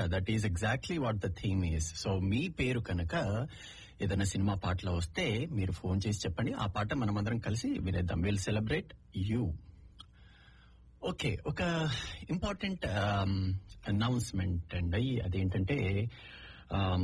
that is exactly what the theme is so మీ పేరు కనుక ఏదైనా సినిమా పాటలో వస్తే మీరు ఫోన్ చేసి చెప్పండి ఆ పాట మనమందరం కలిసి వినేద్దాం విల్ సెలబ్రేట్ యూ ఓకే ఒక ఇంపార్టెంట్ అనౌన్స్మెంట్ అండి అదేంటంటే um,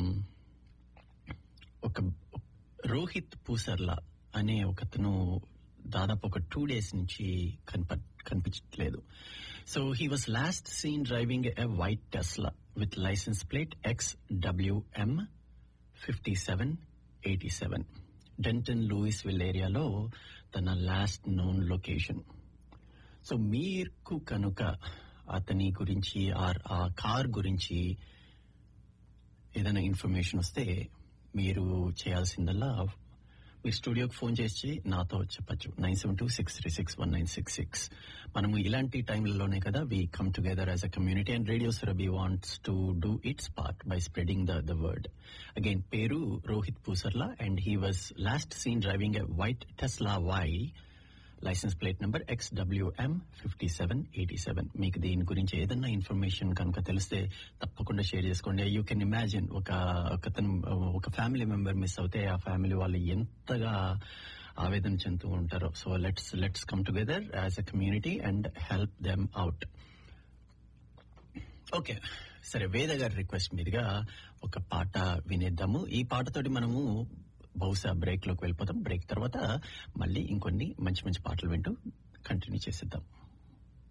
ఒక రోహిత్ పూసర్లా అనే ఒకతను దాదాపు ఒక టూ డేస్ నుంచి కనప కనిపించట్లేదు so he was last seen driving a white Tesla with licence plate X W M fifty seven eighty seven Denton Lewisville ఏరియాలో తన లాస్ట్ నోన్ లొకేషన్ సో మీకు కనుక అతని గురించి ఆర్ ఆ కార్ గురించి ఏదైనా ఇన్ఫర్మేషన్ వస్తే మీరు చేయాల్సిందల్లా మీరు స్టూడియోకి ఫోన్ చేసి నాతో చెప్పచ్చు nine seven two six three six one nine six six మనము ఇలాంటి టైంలలోనే కదా we come together as a community and radio Surabhi wants to do its part by spreading the the word again పేరు Rohit Pusarla and he was last seen driving a white Tesla with licence plate number X W M fifty seven eighty seven మీకు దీని గురించి ఏదన్నా information కనుక తెలిస్తే తప్పకుండా share చేసుకోండి you can imagine ఒక ఒకతను ఒక ఫ్యామిలీ మెంబర్ మిస్ అవుతే ఆ ఫ్యామిలీ వాళ్ళు ఎంతగా ఆవేదన చెందుతూ ఉంటారో so let's let's come together as a community and help them out okay సరే వేద గారి రిక్వెస్ట్ మీదుగా ఒక పాట వినేద్దాము ఈ పాటతోటి మనము బహుశా బ్రేక్ లోకి వెళ్ళిపోతాం బ్రేక్ తర్వాత మళ్ళీ ఇంకొన్ని మంచి మంచి పాటలు వింటూ కంటిన్యూ చేసేద్దాం